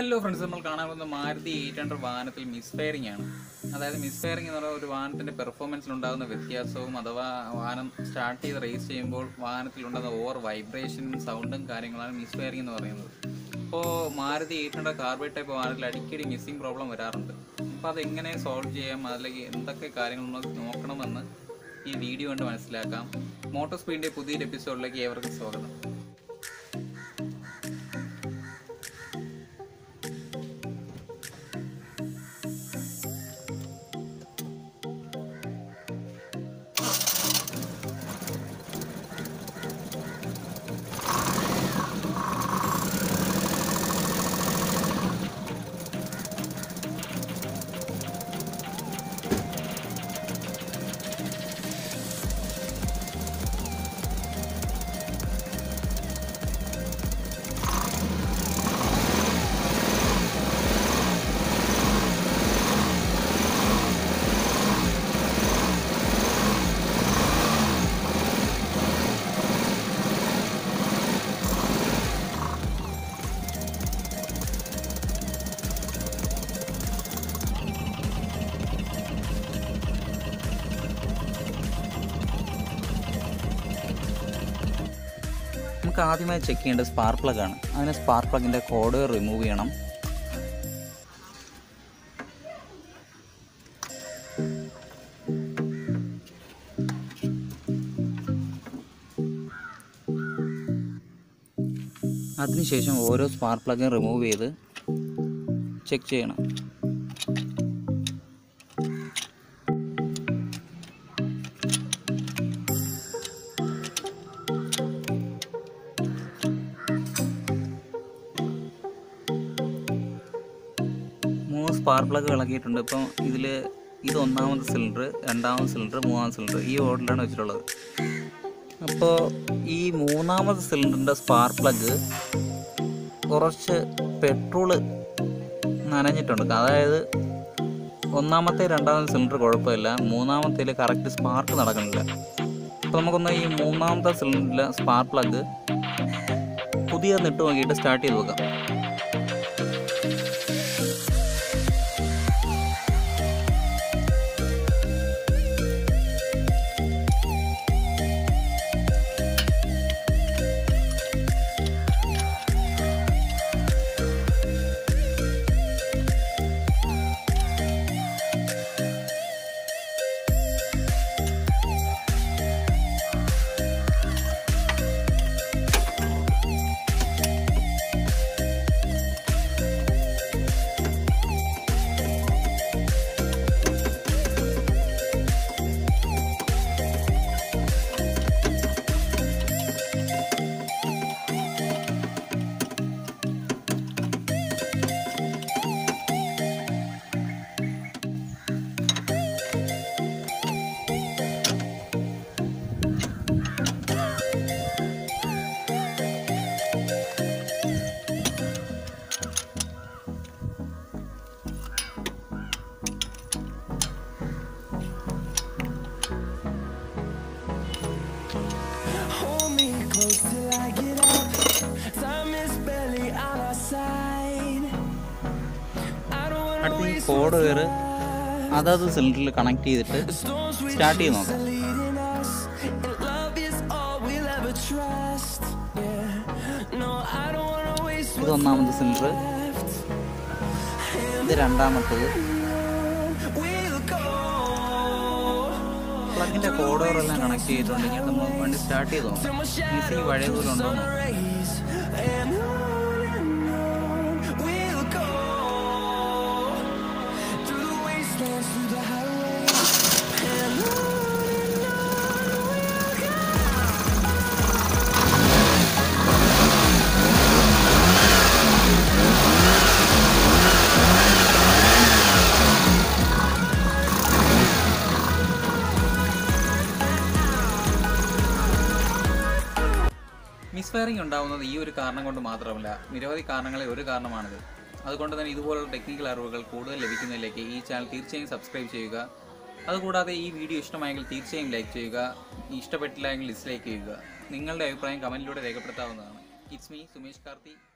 Hello friends നമ്മൾ കാണാൻ പോകുന്ന മാരുതി എയ്റ്റ് ഹൺഡ്രഡ് വാഹനത്തിൽ മിസ്ഫയറിംഗ് ആണ് അതായത് മിസ്ഫയറിംഗ് എന്ന് പറയുന്ന ഒരു വാഹനത്തിന്റെ പെർഫോമൻസിൽ ഉണ്ടാകുന്ന വ്യത്യാസവും അഥവാ വാഹനം സ്റ്റാർട്ട് ചെയ്ത് റേസ് ചെയ്യുമ്പോൾ വാഹനത്തിൽ ഉണ്ടാകുന്ന ഓവർ വൈബ്രേഷനും സൗണ്ടും കാര്യങ്ങളാണ് മിസ്ഫയറിംഗ് എന്ന് പറയുന്നത് അപ്പോൾ Maruti eight hundred carbide type വാഹനത്തിൽ അടിക്കടി മിസ്സിംഗ് പ്രോബ്ലം വരാറുണ്ട് അപ്പോൾ അത് എങ്ങനെ സോൾവ് ചെയ്യാം അതിലേക്ക് എന്തൊക്കെ കാര്യങ്ങൾ നമ്മൾ നോക്കണമെന്ന് ഈ വീഡിയോ കൊണ്ട് മനസ്സിലാക്കാം മോട്ടോർ സ്പീഡിൻ്റെ പുതിയൊരു എപ്പിസോഡിലേക്ക് ഏവർക്കും സ്വാഗതം നമുക്ക് ആദ്യമായി ചെക്ക് ചെയ്യേണ്ടത് സ്പാർക്ക് പ്ലഗ് ആണ് അതിന് സ്പാർക്ക് പ്ലഗിൻ്റെ കോഡ് റിമൂവ് ചെയ്യണം അതിനുശേഷം ഓരോ സ്പാർക്ക് പ്ലഗും റിമൂവ് ചെയ്ത് ചെക്ക് ചെയ്യണം മൂന്ന് സ്പാർക്ക് പ്ലഗ് ഇളക്കിയിട്ടുണ്ട് ഇപ്പം ഇതിൽ ഇത് ഒന്നാമത്തെ സിലിണ്ടർ രണ്ടാമത്തെ സിലിണ്ടർ മൂന്നാമത്തെ സിലിണ്ടർ ഈ ഓർഡറിലാണ് വെച്ചിട്ടുള്ളത് അപ്പോൾ ഈ മൂന്നാമത്തെ സിലിണ്ടറിൻ്റെ സ്പാർക്ക് പ്ലഗ് കുറച്ച് പെട്രോള് നനഞ്ഞിട്ടുണ്ട് അതായത് ഒന്നാമത്തെ രണ്ടാമത്തെ സിലിണ്ടർ കുഴപ്പമില്ല മൂന്നാമത്തേൽ കറക്റ്റ് സ്പാർക്ക് നടക്കുന്നില്ല അപ്പോൾ നമുക്കൊന്ന് ഈ മൂന്നാമത്തെ സിലിണ്ടറിലെ സ്പാർക്ക് പ്ലഗ് പുതിയ നിട്ട് നോക്കിയിട്ട് സ്റ്റാർട്ട് ചെയ്ത് നോക്കാം Hold me close till I get up. Time is barely on our side. I don't wanna അടുത്ത ഈ waste കോഡ് കയറ് അതത് സിലിണ്ടറിൽ കണക്ട് ചെയ്തിട്ട് the storms we സ്റ്റാർട്ട് ചെയ്ത് chase നോക്കാം are leading us. And love is all we'll ever trust. Yeah. No, I don't wanna waste ഇത് ഒന്നാമത്തെ സിലിണ്ടർ left. ഇത് രണ്ടാമത്തത് We'll go. പ്ലഗിൻ്റെ കോഡോറെല്ലാം കണക്ട് ചെയ്തിട്ടുണ്ടെങ്കിൽ നമ്മൾ വണ്ടി സ്റ്റാർട്ട് ചെയ്ത് നോക്കാം Till my ഈസി പഴയ പോലെ ഉണ്ടോ എന്ന് നോക്കാം. rays. And on and on we'll go. Through the wastelands, through the highways. And on and on we'll go. Misfiring ഉണ്ടാവുന്നത് ഈ ഒരു കാരണം കൊണ്ട് മാത്രമല്ല നിരവധി കാരണങ്ങളിൽ ഒരു കാരണമാണിത് അതുകൊണ്ട് തന്നെ ഇതുപോലുള്ള ടെക്നിക്കൽ അറിവുകൾ കൂടുതൽ ലഭിക്കുന്നതിലേക്ക് ഈ ചാനൽ തീർച്ചയായും സബ്സ്ക്രൈബ് ചെയ്യുക അതുകൂടാതെ ഈ വീഡിയോ ഇഷ്ടമായെങ്കിൽ തീർച്ചയായും ലൈക്ക് ചെയ്യുക ഇഷ്ടപ്പെട്ടില്ല എങ്കിൽ ഡിസ്ലൈക്ക് ചെയ്യുക നിങ്ങളുടെ അഭിപ്രായം കമൻറ്റിലൂടെ രേഖപ്പെടുത്താവുന്നതാണ് ഇറ്റ്സ് മീ സുമേഷ് കാർത്തി